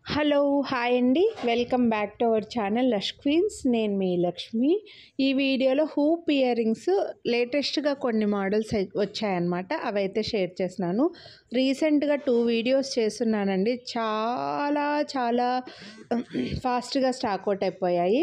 hello hi అండి welcome back to our channel lush queens నేను మీ లక్ష్మి ఈ వీడియోలో హూప్ ఇయర్ రింగ్స్ లేటెస్ట్గా కొన్ని మోడల్స్ వచ్చాయన్నమాట అవైతే షేర్ చేస్తున్నాను రీసెంట్గా టూ వీడియోస్ చేస్తున్నానండి చాలా చాలా ఫాస్ట్గా స్టాక్ అవుట్ అయిపోయాయి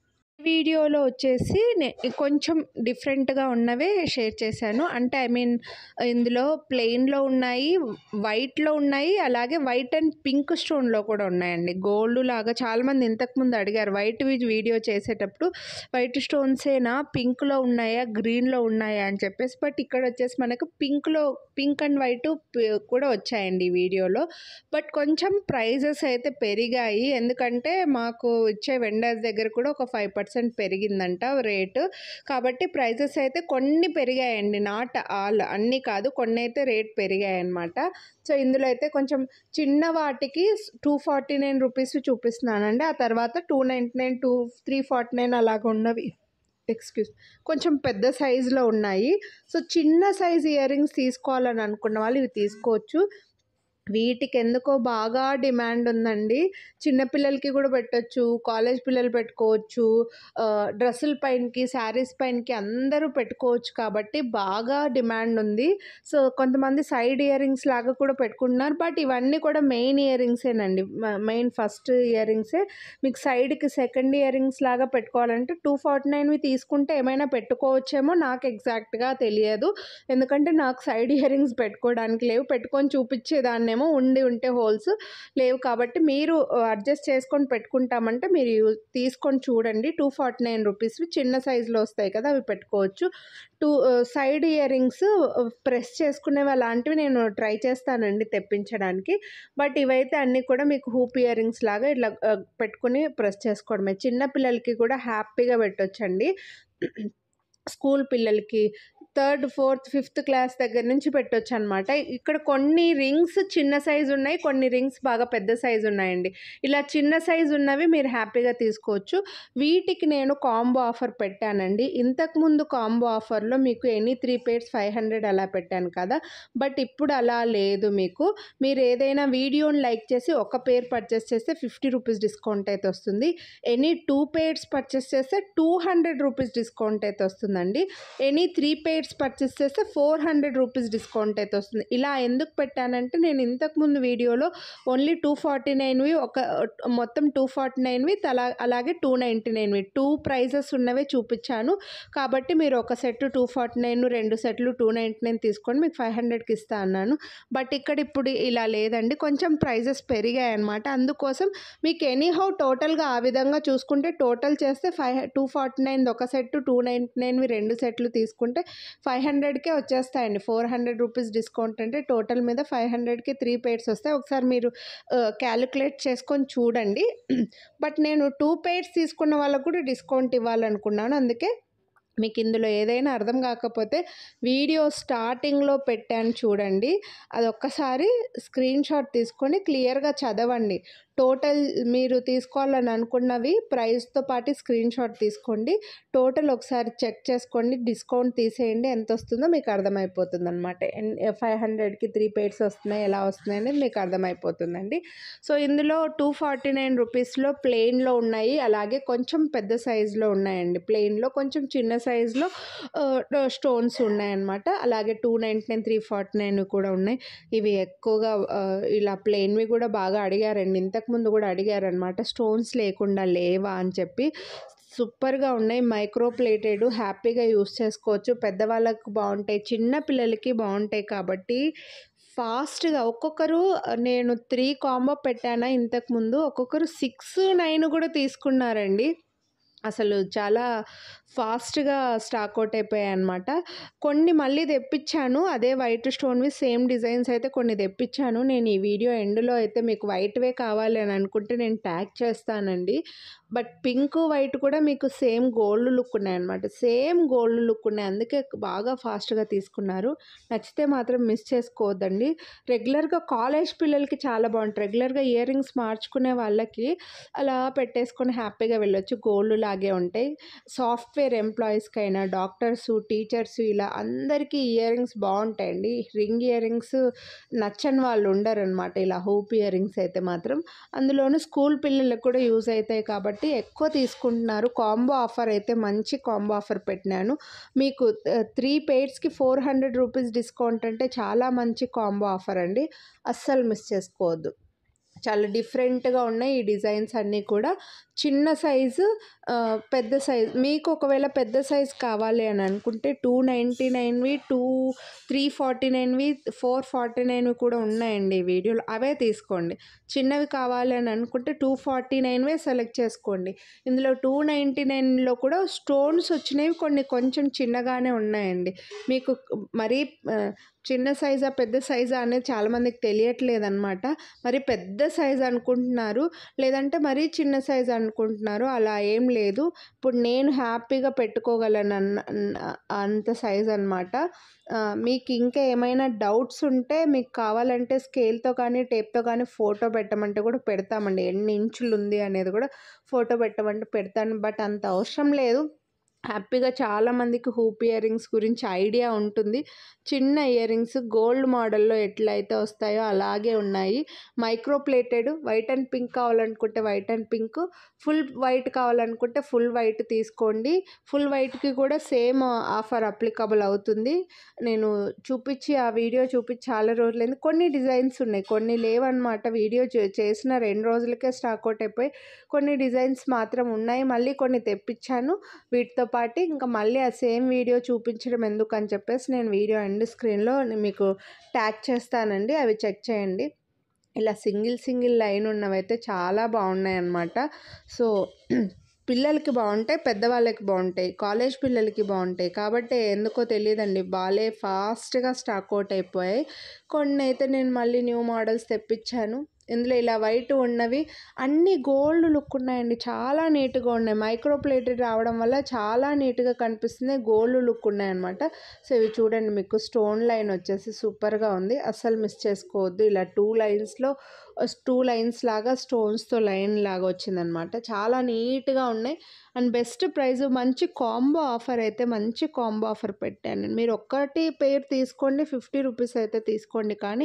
వీడియోలో వచ్చేసి నే- కొంచెం డిఫరెంట్గా ఉన్నవే షేర్ చేశాను అంటే ఐ మీన్ ఇందులో ప్లెయిన్లో ఉన్నాయి వైట్లో ఉన్నాయి అలాగే వైట్ అండ్ పింక్ స్టోన్లో కూడా ఉన్నాయండి గోల్డ్ లాగా చాలామంది ఇంతకుముందు అడిగారు వైట్ వీడియో చేసేటప్పుడు వైట్ స్టోన్సేనా పింక్లో ఉన్నాయా గ్రీన్లో ఉన్నాయా అని చెప్పేసి బట్ ఇక్కడ వచ్చేసి మనకు పింక్లో పింక్ అండ్ వైట్ కూడా వచ్చాయండి ఈ వీడియోలో బట్ కొంచెం ప్రైజెస్ అయితే పెరిగాయి ఎందుకంటే మాకు ఇచ్చే వెండర్స్ దగ్గర కూడా ఒక ఫైవ్ పర్సెంట్ పెరిగిందంట రేటు కాబట్టి ప్రైజెస్ అయితే కొన్ని పెరిగాయండి నాట్ ఆల్ అన్నీ కాదు కొన్ని అయితే రేట్ పెరిగాయి అన్నమాట సో ఇందులో అయితే కొంచెం చిన్న వాటికి టూ ఫార్టీ నైన్ రూపీస్ చూపిస్తున్నానండి ఆ తర్వాత two ninety nine two three forty nine అలాగ ఉన్నవి ఎక్స్క్యూజ్ కొంచెం పెద్ద సైజులో ఉన్నాయి సో చిన్న సైజ్ ఇయర్ రింగ్స్ తీసుకోవాలని అనుకున్న వాళ్ళు ఇవి తీసుకోవచ్చు వీటికి ఎందుకో బాగా డిమాండ్ ఉందండి చిన్నపిల్లలకి కూడా పెట్టొచ్చు కాలేజ్ పిల్లలు పెట్టుకోవచ్చు ఆ, డ్రెస్సుల పైనకి శారీస్ పైనకి అందరూ పెట్టుకోవచ్చు కాబట్టి బాగా డిమాండ్ ఉంది సో కొంతమంది సైడ్ ఇయర్ రింగ్స్ లాగా కూడా పెట్టుకుంటున్నారు బట్ ఇవన్నీ కూడా మెయిన్ ఇయర్ రింగ్సేనండి మెయిన్ ఫస్ట్ ఇయర్ రింగ్సే మీకు సైడ్కి సెకండ్ ఇయర్ రింగ్స్ లాగా పెట్టుకోవాలంటే టూ ఫార్టీ నైన్వి తీసుకుంటే ఏమైనా పెట్టుకోవచ్చేమో నాకు ఎగ్జాక్ట్గా తెలియదు ఎందుకంటే నాకు సైడ్ ఇయర్ రింగ్స్ పెట్టుకోవడానికి లేవు పెట్టుకొని చూపించేదాన్నేమో ఉండి ఉంటే హోల్స్ లేవు కాబట్టి మీరు అడ్జస్ట్ చేసుకొని పెట్టుకుంటామంటే మీరు యూ- తీసుకొని చూడండి టూ ఫార్టీ నైన్ రూపీస్వి చిన్న సైజులో వస్తాయి కదా అవి పెట్టుకోవచ్చు two side earrings press చేసుకునేవి అలాంటివి నేను ట్రై చేస్తానండి తెప్పించడానికి బట్ ఇవైతే అన్నీ కూడా మీకు హూప్ ఇయర్ రింగ్స్ లాగా ఇట్లా ఆ, పెట్టుకుని ప్రెస్ చేసుకోవడమే చిన్న పిల్లలకి కూడా హ్యాపీగా పెట్టొచ్చండి స్కూల్ పిల్లలకి థర్డ్ ఫోర్త్ ఫిఫ్త్ క్లాస్ దగ్గర నుంచి పెట్టొచ్చు అనమాట ఇక్కడ కొన్ని రింగ్స్ చిన్న సైజు ఉన్నాయి కొన్ని రింగ్స్ బాగా పెద్ద సైజు ఉన్నాయండి ఇలా చిన్న సైజు ఉన్నవి మీరు హ్యాపీగా తీసుకోవచ్చు వీటికి నేను కాంబో ఆఫర్ పెట్టానండి ఇంతకుముందు కాంబో ఆఫర్లో మీకు any three pairs five hundred అలా పెట్టాను కదా బట్ ఇప్పుడు అలా లేదు మీకు మీరు ఏదైనా వీడియోని లైక్ చేసి ఒక పేర్ పర్చేస్ చేస్తే ఫిఫ్టీ రూపీస్ డిస్కౌంట్ అయితే వస్తుంది ఎనీ టూ పేర్స్ పర్చేస్ చేస్తే టూ హండ్రెడ్ రూపీస్ డిస్కౌంట్ అయితే వస్తుందండి ఎనీ త్రీ పేర్స్ పర్చేస్ చేస్తే ఫోర్ హండ్రెడ్ రూపీస్ డిస్కౌంట్ అయితే వస్తుంది ఇలా ఎందుకు పెట్టానంటే నేను ఇంతకుముందు వీడియోలో ఓన్లీ టూ ఫార్టీ నైన్వి ఒక మొత్తం టూ ఫార్టీ నైన్వి అలా అలాగే టూ నైంటీ నైన్వి టూ ప్రైజెస్ ఉన్నవే చూపించాను కాబట్టి మీరు ఒక సెట్ టూ ఫార్టీ నైన్ రెండు సెట్లు టూ నైంటీ నైన్ తీసుకొని మీకు ఫైవ్ హండ్రెడ్కి ఇస్తా అన్నాను బట్ ఇక్కడ ఇప్పుడు ఇలా లేదండి కొంచెం ప్రైజెస్ పెరిగాయి అనమాట అందుకోసం మీకు ఎనీహౌ టోటల్గా ఆ విధంగా చూసుకుంటే టోటల్ చేస్తే ఫైవ్ టూ ఫార్టీ నైన్ ఒక సెట్ టూ నైంటీ నైన్వి రెండు సెట్లు తీసుకుంటే ఫైవ్ హండ్రెడ్కే వచ్చేస్తాయండి ఫోర్ హండ్రెడ్ రూపీస్ డిస్కౌంట్ అంటే టోటల్ మీద ఫైవ్ హండ్రెడ్కి త్రీ పేర్స్ వస్తాయి ఒకసారి మీరు క్యాలిక్యులేట్ చేసుకొని చూడండి బట్ నేను టూ పేర్స్ తీసుకున్న వాళ్ళకు కూడా డిస్కౌంట్ ఇవ్వాలనుకున్నాను అందుకే మీకు ఇందులో ఏదైనా అర్థం కాకపోతే వీడియో స్టార్టింగ్లో పెట్టాను చూడండి అది ఒక్కసారి స్క్రీన్ షాట్ తీసుకొని క్లియర్గా చదవండి టోటల్ మీరు తీసుకోవాలని అనుకున్నవి ప్రైస్తో పాటు స్క్రీన్ షాట్ తీసుకోండి టోటల్ ఒకసారి చెక్ చేసుకోండి డిస్కౌంట్ తీసేయండి ఎంత వస్తుందో మీకు అర్థమైపోతుంది అనమాట ఫైవ్ హండ్రెడ్కి త్రీ పేర్స్ వస్తున్నాయి ఎలా వస్తున్నాయి అనేది మీకు అర్థమైపోతుందండి సో ఇందులో టూ ఫార్టీ నైన్ రూపీస్లో ప్లెయిన్లో ఉన్నాయి అలాగే కొంచెం పెద్ద సైజులో ఉన్నాయండి ప్లెయిన్లో కొంచెం చిన్న సైజులో స్టోన్స్ ఉన్నాయన్నమాట అలాగే two ninety nine three forty nine కూడా ఉన్నాయి ఇవి ఎక్కువగా ఆ, ఇలా ప్లెయిన్వి కూడా బాగా అడిగారండి ఇంతకుముందు కూడా అడిగారనమాట స్టోన్స్ లేకుండా లేవా అని చెప్పి సూపర్గా ఉన్నాయి మైక్రో ప్లేటెడ్ హ్యాపీగా యూస్ చేసుకోవచ్చు పెద్దవాళ్ళకు బాగుంటాయి చిన్న పిల్లలకి బాగుంటాయి కాబట్టి ఫాస్ట్గా ఒక్కొక్కరు నేను త్రీ కాంబో పెట్టానా ఇంతకుముందు ఒక్కొక్కరు సిక్స్ నైన్ కూడా తీసుకున్నారండి అసలు చాలా ఫాస్ట్గా స్టాక్ అవుట్ అయిపోయాయి అనమాట కొన్ని మళ్ళీ తెప్పించాను అదే వైట్ స్టోన్వి సేమ్ డిజైన్స్ అయితే కొన్ని తెప్పించాను నేను ఈ వీడియో ఎండ్లో అయితే మీకు వైట్వే కావాలి అని అనుకుంటే నేను ట్యాగ్ చేస్తానండి బట్ పింక్ వైట్ కూడా మీకు సేమ్ గోల్డ్ లుక్ ఉన్నాయి అనమాట సేమ్ గోల్డ్ లుక్ ఉన్నాయి అందుకే బాగా ఫాస్ట్గా తీసుకున్నారు నచ్చితే మాత్రం మిస్ చేసుకోవద్దండి రెగ్యులర్గా కాలేజ్ పిల్లలకి చాలా బాగుంటుంది రెగ్యులర్గా ఇయర్ రింగ్స్ మార్చుకునే వాళ్ళకి అలా పెట్టేసుకొని హ్యాపీగా వెళ్ళొచ్చు గోల్డ్ లాగే ఉంటాయి సాఫ్ట్ సాఫ్ట్వేర్ ఎంప్లాయీస్కైనా డాక్టర్స్ టీచర్స్ ఇలా అందరికీ ఇయర్ రింగ్స్ బాగుంటాయండి రింగ్ ఇయర్ రింగ్స్ నచ్చని వాళ్ళు ఉండరనమాట ఇలా హూప్ ఇయర్ రింగ్స్ అయితే మాత్రం అందులోనూ స్కూల్ పిల్లలకు కూడా యూజ్ అవుతాయి కాబట్టి ఎక్కువ తీసుకుంటున్నారు కాంబో ఆఫర్ అయితే మంచి కాంబో ఆఫర్ పెట్టినాను మీకు త్రీ పెయిర్స్కి ఫోర్ హండ్రెడ్ రూపీస్ డిస్కౌంట్ అంటే చాలా మంచి కాంబో ఆఫర్ అండి అస్సలు మిస్ చేసుకోవద్దు చాలా డిఫరెంట్గా ఉన్నాయి ఈ డిజైన్స్ అన్నీ కూడా చిన్న సైజు ఆ, పెద్ద సైజ్ మీకు ఒకవేళ పెద్ద సైజ్ కావాలి అని అనుకుంటే టూ నైంటీ నైన్వి టూ త్రీ ఫార్టీ నైన్వి ఫోర్ ఫార్టీ నైన్వి కూడా ఉన్నాయండి ఈ వీడియోలో అవే తీసుకోండి చిన్నవి కావాలి అని అనుకుంటే టూ ఫార్టీ నైన్వే సెలెక్ట్ చేసుకోండి ఇందులో టూ నైంటీ నైన్లో కూడా స్టోన్స్ వచ్చినవి కొన్ని కొంచెం చిన్నగానే ఉన్నాయండి మీకు మరీ ఆ, చిన్న సైజా పెద్ద సైజా అనేది చాలామందికి తెలియట్లేదు అనమాట మరి పెద్ద సైజ్ అనుకుంటున్నారు లేదంటే మరీ చిన్న సైజ్ అనుకుంటున్నారు అలా ఏం లేదు ఇప్పుడు నేను హ్యాపీగా పెట్టుకోగలను అన్న అన్న- అంత సైజ్ అనమాట మీకు ఇంకా ఏమైనా డౌట్స్ ఉంటే మీకు కావాలంటే స్కేల్తో కానీ టేప్తో కానీ ఫోటో పెట్టమంటే కూడా పెడతామండి ఎన్ని ఇంచులు ఉంది అనేది కూడా ఫోటో పెట్టమంటే పెడతాను బట్ అంత అవసరం లేదు హ్యాపీగా చాలామందికి హూప్ ఇయర్ రింగ్స్ గురించి ఐడియా ఉంటుంది చిన్న ఇయర్ రింగ్స్ గోల్డ్ మోడల్లో ఎట్లయితే వస్తాయో అలాగే ఉన్నాయి micro plated white and pink కావాలనుకుంటే white and pink full white కావాలనుకుంటే ఫుల్ వైట్ తీసుకోండి ఫుల్ వైట్కి కూడా సేమ్ ఆఫర్ అప్లికబుల్ అవుతుంది నేను చూపించి ఆ వీడియో చూపించి చాలా రోజులైంది కొన్ని డిజైన్స్ ఉన్నాయి కొన్ని లేవన్నమాట వీడియో చే- చేసిన రెండు రోజులకే స్టాక్ అవుట్ అయిపోయి కొన్ని డిజైన్స్ మాత్రం ఉన్నాయి మళ్ళీ కొన్ని తెప్పించాను వీటితో పాటు ఇంకా మళ్ళీ ఆ సేమ్ వీడియో చూపించడం ఎందుకు అని చెప్పేసి నేను వీడియో ఎండ్ స్క్రీన్లో మీకు ట్యాగ్ చేస్తానండి అవి చెక్ చేయండి ఇలా సింగిల్ సింగిల్ లైన్ ఉన్నవైతే చాలా బాగున్నాయి అన్నమాట సో పిల్లలకి బాగుంటాయి పెద్దవాళ్ళకి బాగుంటాయి కాలేజ్ పిల్లలకి బాగుంటాయి కాబట్టి ఎందుకో తెలియదండి బాలే ఫాస్ట్గా స్టాక్ అవుట్ అయిపోయాయి కొన్ని అయితే నేను మళ్ళీ న్యూ మోడల్స్ తెప్పించాను ఇందులో ఇలా వైట్ ఉన్నవి అన్ని గోల్డ్ లుక్ ఉన్నాయండి చాలా నీట్గా ఉన్నాయి మైక్రో ప్లేటెడ్ రావడం వల్ల చాలా నీట్గా కనిపిస్తుంది గోల్డ్ లుక్ ఉన్నాయన్నమాట సో ఇవి చూడండి మీకు స్టోన్ లైన్ వచ్చేసి సూపర్గా ఉంది అస్సలు మిస్ చేసుకోవద్దు ఇలా టూ లైన్స్లో టూ లైన్స్ లాగా స్టోన్స్తో లైన్ లాగా వచ్చిందనమాట చాలా నీట్గా ఉన్నాయి అండ్ బెస్ట్ ప్రైస్ మంచి కాంబో ఆఫర్ అయితే మంచి కాంబో ఆఫర్ పెట్టాను మీరు ఒక్కటి పేర్ తీసుకోండి ఫిఫ్టీ రూపీస్ అయితే తీసుకోండి కానీ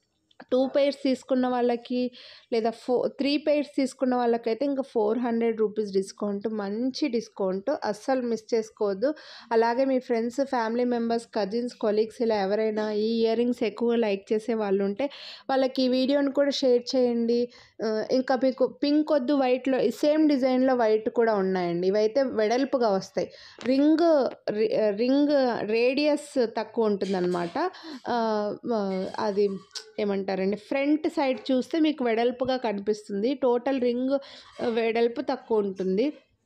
టూ పెయిర్స్ తీసుకున్న వాళ్ళకి లేదా ఫో త్రీ పెయిర్స్ తీసుకున్న వాళ్ళకైతే ఇంకా ఫోర్ హండ్రెడ్ రూపీస్ డిస్కౌంట్ మంచి డిస్కౌంట్ అస్సలు మిస్ చేసుకోవద్దు అలాగే మీ friends family members cousins colleagues ఇలా ఎవరైనా ఈ ఇయర్ రింగ్స్ ఎక్కువ లైక్ చేసే వాళ్ళు ఉంటే వాళ్ళకి ఈ వీడియోని కూడా షేర్ చేయండి ఆ, ఇంకా మీకు పింక్ వద్దు వైట్లో సేమ్ డిజైన్లో వైట్ కూడా ఉన్నాయండి ఇవైతే వెడల్పుగా వస్తాయి రింగ్ రి- రింగ్ రేడియస్ తక్కువ ఉంటుందన్నమాట ఆ, ఆ, అది ఏమంటారండి ఫ్రంట్ సైడ్ చూస్తే మీకు వెడల్పుగా కనిపిస్తుంది టోటల్ రింగ్ వెడల్పు తక్కువ ఉంటుంది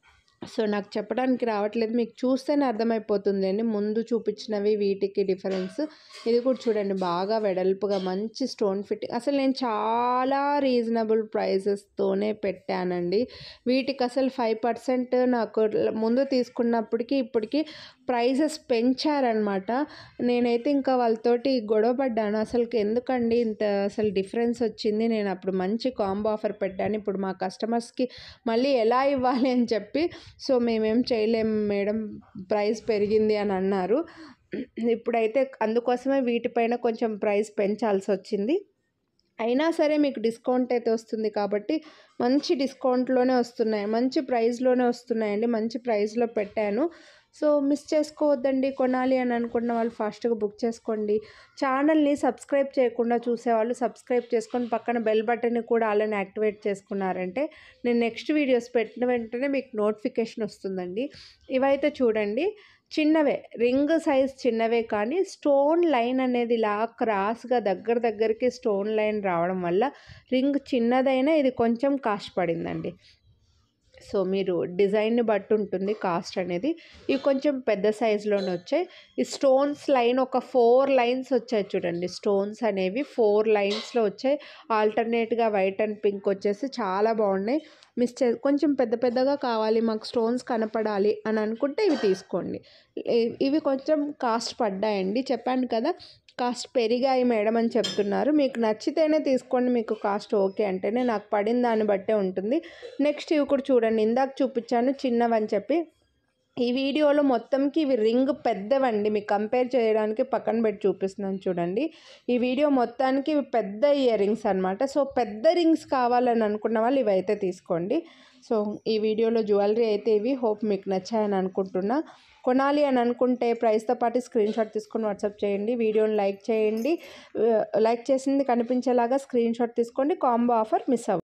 సో నాకు చెప్పడానికి రావట్లేదు మీకు చూస్తేనే అర్థమైపోతుంది అండి ముందు చూపించినవి వీటికి డిఫరెన్స్ ఇది కూడా చూడండి బాగా వెడల్పుగా మంచి స్టోన్ ఫిట్టింగ్ అసలు నేను చాలా రీజనబుల్ ప్రైజెస్తోనే పెట్టానండి వీటికి అసలు ఫైవ్ పర్సెంట్ నాకు ముందు తీసుకున్నప్పటికీ ఇప్పటికి ప్రైజెస్ పెంచారనమాట నేనైతే ఇంకా వాళ్ళతోటి గొడవ పడ్డాను అసలు ఎందుకండి ఇంత అసలు డిఫరెన్స్ వచ్చింది నేను అప్పుడు మంచి కాంబో ఆఫర్ పెట్టాను ఇప్పుడు మా కస్టమర్స్కి మళ్ళీ ఎలా ఇవ్వాలి అని చెప్పి సో మేమేం చేయలేము మేడం ప్రైస్ పెరిగింది అని అన్నారు ఇప్పుడైతే అందుకోసమే వీటిపైన కొంచెం ప్రైస్ పెంచాల్సి వచ్చింది అయినా సరే మీకు డిస్కౌంట్ అయితే వస్తుంది కాబట్టి మంచి డిస్కౌంట్లోనే వస్తున్నాయి మంచి ప్రైస్లోనే వస్తున్నాయండి మంచి ప్రైస్లో పెట్టాను సో మిస్ చేసుకోవద్దండి కొనాలి అని అనుకున్న వాళ్ళు ఫాస్ట్గా బుక్ చేసుకోండి ఛానల్ని సబ్స్క్రైబ్ చేయకుండా చూసేవాళ్ళు సబ్స్క్రైబ్ చేసుకొని పక్కన బెల్ బటన్ని కూడా అలానే యాక్టివేట్ చేసుకున్నారంటే నేను నెక్స్ట్ వీడియోస్ పెట్టిన వెంటనే మీకు నోటిఫికేషన్ వస్తుందండి ఇవైతే చూడండి చిన్నవే రింగ్ సైజ్ చిన్నవే కానీ స్టోన్ లైన్ అనేది ఇలా క్రాస్గా దగ్గర దగ్గరికి స్టోన్ లైన్ రావడం వల్ల రింగ్ చిన్నదైనా ఇది కొంచెం కాస్ట్ పడిందండి సో మీరు డిజైన్ని బట్టి ఉంటుంది కాస్ట్ అనేది ఇవి కొంచెం పెద్ద సైజులోనే వచ్చాయి ఈ స్టోన్స్ లైన్ ఒక ఫోర్ లైన్స్ వచ్చాయి చూడండి స్టోన్స్ అనేవి ఫోర్ లైన్స్లో వచ్చాయి ఆల్టర్నేట్గా వైట్ అండ్ పింక్ వచ్చేసి చాలా బాగున్నాయి మిస్ చే కొంచెం పెద్ద పెద్దగా కావాలి మాకు స్టోన్స్ కనపడాలి అని అనుకుంటే ఇవి తీసుకోండి ఇ- ఇవి కొంచెం కాస్ట్ పడ్డాయండి చెప్పాను కదా కాస్ట్ పెరిగాయి మేడం అని చెప్తున్నారు మీకు నచ్చితేనే తీసుకోండి మీకు కాస్ట్ ఓకే అంటేనే నాకు పడిన దాన్ని బట్టే ఉంటుంది నెక్స్ట్ ఇవి కూడా చూడండి ఇందాక చూపించాను చిన్నవని చెప్పి ఈ వీడియోలో మొత్తంకి ఇవి రింగ్ పెద్దవండి మీకు కంపేర్ చేయడానికి పక్కన పెట్టి చూపిస్తున్నాను చూడండి ఈ వీడియో మొత్తానికి ఇవి పెద్ద ఇయర్ రింగ్స్ అనమాట సో పెద్ద రింగ్స్ కావాలని అనుకున్న వాళ్ళు ఇవైతే తీసుకోండి సో ఈ వీడియోలో జ్యువెలరీ అయితే ఇవి హోప్ మీకు నచ్చాయని అనుకుంటున్నా కొనాలి అని అనుకుంటే ప్రైస్తో పాటు స్క్రీన్ షాట్ తీసుకొని వాట్సాప్ చేయండి వీడియోని లైక్ చేయండి లైక్ చేసింది కనిపించేలాగా స్క్రీన్ షాట్ తీసుకోండి కాంబో ఆఫర్ మిస్ అవ్వ